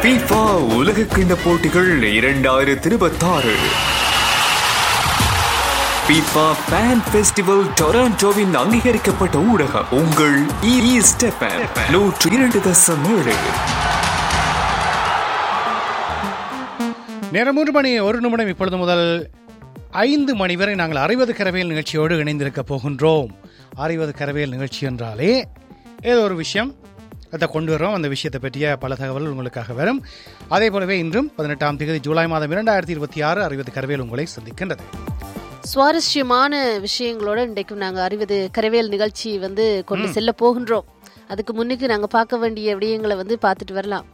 FIFA உலக கிண்ண போட்டிகள் இரண்டாயிரத்தி இருபத்தாறு FIFA ஃபேன் ஃபெஸ்டிவல் டொராண்டோவின் அங்கீகரிக்கப்பட்ட ஊடகம் உங்கள் இ ஸ்டெப்பன் நூற்று இரண்டு தசம் ஏழு நேரம் மூன்று மணி ஒரு நிமிடம் இப்பொழுது முதல் ஐந்து மணி வரை நாங்கள் அறிவது கரவேல் நிகழ்ச்சியோடு இணைந்திருக்க போகின்றோம் அறிவது கரவேல் நிகழ்ச்சி என்றாலே ஏதோ ஒரு விஷயம் அதை கொண்டு வரோம் அந்த விஷயத்தை பற்றிய பல தகவல்கள் உங்களுக்காக வரும் அதே போலவே இன்றும் பதினெட்டாம் தேதி ஜூலை மாதம் இரண்டாயிரத்தி இருபத்தி ஆறு அறிவது கரவேல் உங்களை சந்திக்கின்றது சுவாரஸ்யமான விஷயங்களோட இன்றைக்கும் நாங்க அறிவது கரவேல் நிகழ்ச்சி வந்து கொண்டு செல்ல போகின்றோம் அதுக்கு முன்னுக்கு நாங்க பார்க்க வேண்டிய விடயங்களை வந்து பார்த்துட்டு வரலாம்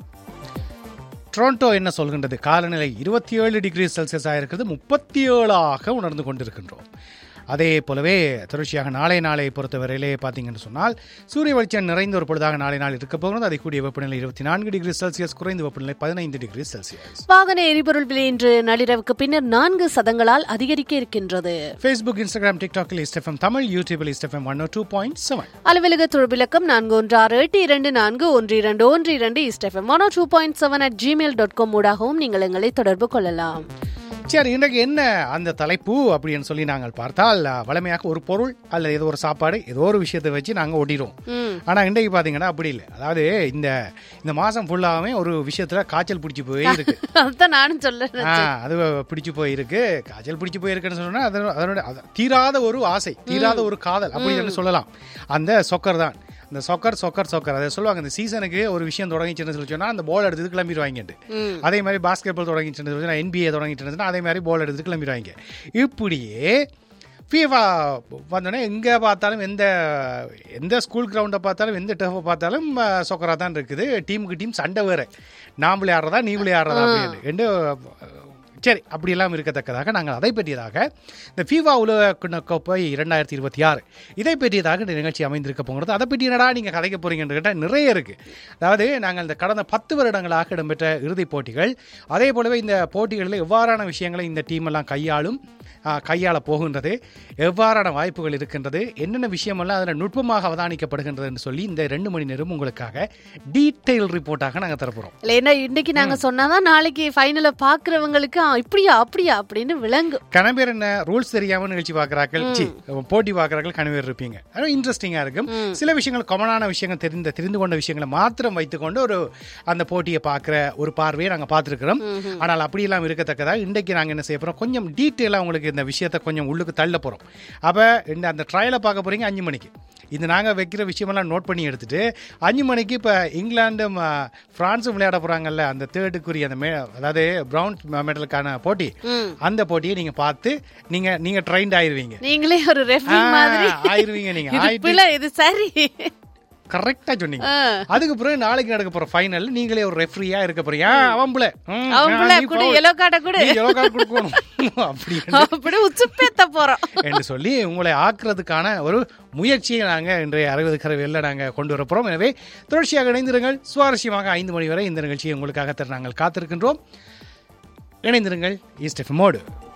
டொரண்டோ என்ன சொல்கின்றது காலநிலை இருபத்தி ஏழு டிகிரி செல்சியஸ் ஆயிருக்கிறது முப்பத்தி ஏழாக உணர்ந்து கொண்டிருக்கின்றோம் அதே போலவே தொடர்ச்சியாக நாளை நாளை பொறுத்தவரையிலே பார்த்தீங்கன்னு சொன்னால் சூரிய வெளிச்சம் நிறைந்த ஒரு பொழுதாக நாளை நாள் இருக்க போகிறது அதை கூடிய வெப்பநிலை இருபத்தி நான்கு டிகிரி செல்சியஸ் குறைந்த வெப்பநிலை பதினைந்து டிகிரி செல்சியஸ் வாகன எரிபொருள் விலை இன்று நள்ளிரவுக்கு பின்னர் நான்கு சதங்களால் அதிகரிக்க இருக்கின்றது ஃபேஸ்புக் இன்ஸ்டாகிராம் டிக்டாக்கில் இஸ்டெஃப்எம் தமிழ் யூடியூபில் இஸ்டெஃப்எம் ஒன் டூ பாயிண்ட் செவன் அலுவலக தொழிலக்கம் நான்கு ஒன்று ஆறு எட்டு இரண்டு நான்கு ஒன்று இரண்டு ஒன்று இரண்டு இஸ்டெஃபம் one two point seven at Gmail dot com ஊடாகவும் நீங்கள் எங்களை தொடர்பு கொள்ளலாம் சரி இன்றைக்கு என்ன அந்த தலைப்பு அப்படின்னு சொல்லி நாங்கள் பார்த்தால் அஹ், வழமையாக ஒரு பொருள் அல்லது ஏதோ ஒரு சாப்பாடு ஏதோ ஒரு விஷயத்தை வச்சு நாங்கள் ஓடிடுவோம் ஆனால் இன்றைக்கு பார்த்தீங்கன்னா அப்படி இல்லை அதாவது இந்த இந்த மாதம் ஃபுல்லாகவே ஒரு விஷயத்துல காய்ச்சல் பிடிச்சி போய் இருக்கு அதுதான் நானும் சொல்ல ஆ, அது பிடிச்சு போயிருக்கு காய்ச்சல் பிடிச்சு போயிருக்குன்னு சொன்னா அதனோட அதனோட அது தீராத ஒரு ஆசை தீராத ஒரு காதல் அப்படி சொல்லலாம் அந்த சொக்கர் தான் இந்த சொக்கர் சொக்கர் சொக்கர் அதை சொல்லுவாங்க இந்த சீசனுக்கு ஒரு விஷயம் தொடங்கிச்சுன்னு சொல்லி சொன்னா அந்த பால் எடுத்து கிளம்பிடுவாங்க அதே மாதிரி பாஸ்கெட் பால் தொடங்கிச்சுன்னு சொல்லி சொன்னா NBA தொடங்கிச்சுன்னு அதே மாதிரி பால் எடுத்து கிளம்பிடுவாங்க இப்படியே ஃபீஃபா வந்தோடனே எங்கே பார்த்தாலும் எந்த எந்த ஸ்கூல் கிரவுண்டை பார்த்தாலும் எந்த டர்ஃபை பார்த்தாலும் சொக்கராக தான் இருக்குது டீமுக்கு டீம் சண்டை வேறு நாம் விளையாடுறதா நீ விளையாடுறதா அப்படின்னு ரெண்டு சரி அப்படியெல்லாம் இருக்கத்தக்கதாக நாங்கள் அதை பற்றியதாக இந்த ஃபீவா உலக கிண்ண கோப்பை இரண்டாயிரத்தி இருபத்தி ஆறு இதை பற்றியதாக இந்த நிகழ்ச்சி அமைந்திருக்க போகிறது அதை பற்றி என்னடா நீங்கள் கதைக்க போறீங்கன்னு கேட்டால் நிறைய இருக்குது அதாவது நாங்கள் இந்த கடந்த பத்து வருடங்களாக இடம்பெற்ற இறுதிப் போட்டிகள் அதே போலவே இந்த போட்டிகளில் எவ்வாறான விஷயங்களை இந்த டீம் எல்லாம் கையாளும் ஆ, கையாள போகின்றது எவ்வாறான வாய்ப்புகள் இருக்கின்றது என்னென்ன விஷயமெல்லாம் அதில் நுட்பமாக அவதானிக்கப்படுகின்றது என்று சொல்லி இந்த ரெண்டு மணி நேரம் உங்களுக்காக டீட்டெயில் ரிப்போர்ட்டாக நாங்கள் தரப்போகிறோம் இல்ல ஏன்னா இன்னைக்கு நாங்க சொன்னாதான் நாளைக்கு ஃபைனலை பாக்குறவங்களுக்கு "ஆ, இப்படியா அப்படியா அப்படின்னு விளங்கும் கணவர் என்ன ரூல்ஸ் தெரியாம நிகழ்ச்சி பார்க்குறாக்கள் சி போட்டி பார்க்குறாக்கள் கணவர் இருப்பீங்க அது இன்ட்ரெஸ்டிங்காக இருக்கும் சில விஷயங்கள் காமனான விஷயங்கள் தெரிந்த தெரிந்து கொண்ட விஷயங்களை மாத்திரம் வைத்துக்கொண்டு ஒரு அந்த போட்டியை பார்க்குற ஒரு பார்வையை நாங்கள் பார்த்துருக்கிறோம் ஆனால் அப்படியெல்லாம் இருக்கத்தக்கதாக இன்றைக்கு நாங்கள் என்ன செய்ய போகிறோம் கொஞ்சம் டீட்டெயிலாக உங்களுக்கு இந்த விஷயத்தை கொஞ்சம் உள்ளுக்கு தள்ள போகிறோம் அப்போ இந்த அந்த ட்ரையலை பார்க்க போகிறீங்க அஞ்சு மணிக்கு இது நாங்கள் வைக்கிற விஷயமெல்லாம் நோட் பண்ணி எடுத்துட்டு அஞ்சு மணிக்கு இப்போ இங்கிலாண்டும் ஆ, பிரான்ஸும் விளையாட போகிறாங்கல்ல அந்த தேர்டுக்குரிய அந்த மே அதாவது பிரவுன் மெடலுக்கான போட்டி அந்த போட்டியை நீங்க பார்த்து நீங்க நீங்க ட்ரைண்ட் ஆயிருவீங்க நீங்களே ஒரு ரெஃபரி ஆ, மாதிரி ஆயிருவீங்க நீங்க. இது ஆயிட்டு- பிள்ளை, இது சரி கரெக்டா சொன்னீங்க அதுக்கு பிறகு நாளைக்கு நடக்க போற ஃபைனல் நீங்களே ஒரு ரெஃப்ரியா இருக்க போறீங்க ஆ, அவன் பிள்ளை ம், அவன் ஆ, பிள்ளை நீ கூட foul. yellow card அ கொடு. நீ yellow card கொடுக்கணும் அப்படி அப்படி உச்சுப்பேத்த போறோம் என்று சொல்லி உங்களை ஆக்குறதுக்கான ஒரு முயற்சியை நாங்கள் இன்றைய அறுபது கரவையில் நாங்கள் கொண்டு வர போகிறோம் எனவே தொடர்ச்சியாக இணைந்திருங்கள் சுவாரஸ்யமாக ஐந்து மணி வரை இந்த நிகழ்ச்சியை உங்களுக்காக தர நாங்கள் காத்திருக்கின்றோம் இணைந்திருங்கள் ஈஸ்ட் எஃப்எம்மோடு